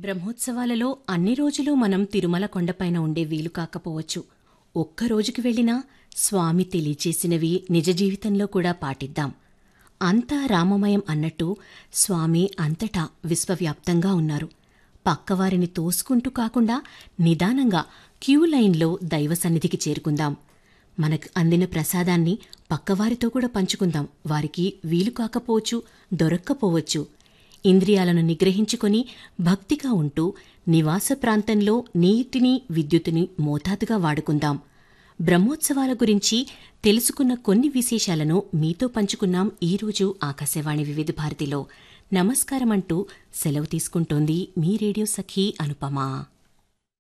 బ్రహ్మోత్సవాలలో అన్ని రోజులు మనం తిరుమల కొండపైన ఉండే వీలు కాకపోవచ్చు ఒక్క రోజుకి వెళ్ళినా స్వామి తెలియచేసినవి నిజ జీవితంలో కూడా పాటిద్దాం అంతా రామమయం అన్నట్టు స్వామి అంతటా విశ్వవ్యాప్తంగా ఉన్నారు పక్కవారిని తోసుకుంటూ కాకుండా నిదానంగా క్యూ లైన్లో దైవ సన్నిధికి చేరుకుందాం మనకు అందిన ప్రసాదాన్ని పక్కవారితో కూడా పంచుకుందాం వారికి వీలు కాకపోవచ్చు దొరక్కపోవచ్చు ఇంద్రియాలను నిగ్రహించుకొని భక్తిగా ఉంటూ నివాస ప్రాంతంలో నీటిని విద్యుత్తుని మోతాదుగా వాడుకుందాం బ్రహ్మోత్సవాల గురించి తెలుసుకున్న కొన్ని విశేషాలను మీతో పంచుకున్నాం ఈరోజు ఆకాశవాణి వివిధ భారతిలో నమస్కారం అంటూ సెలవు తీసుకుంటోంది మీ రేడియో సఖీ అనుపమ